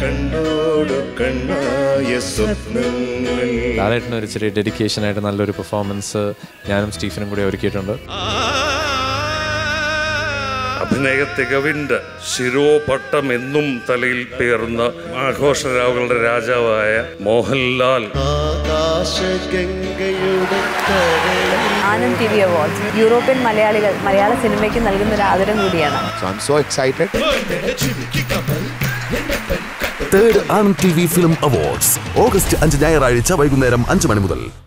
കണ്ണോട് കണ്ണായ സ്വപ്നങ്ങൾ ലാലേട്ടന് ഒരു ചെറിയ ഡെഡിക്കേഷൻ ആയിട്ട് നല്ലൊരു പെർഫോമൻസ് ഞാനും സ്റ്റീഫനും കൂടി ഒരുക്കിയിട്ടുണ്ട് അഭിനയ തികവിന്റെ ശിരോപട്ടം എന്നും തലയിൽ പേറുന്ന ആഘോഷരാവുകളുടെ രാജാവായ Mohanlal Anand T V awards European മലയാളികൾ മലയാള സിനിമയ്ക്ക് നൽകുന്ന ഒരു ആദരം കൂടിയാണ് So I'm so excited. Third Anand T V film awards August അഞ്ച് ഞായറാഴ്ച വൈകുന്നേരം അഞ്ച് മണി മുതൽ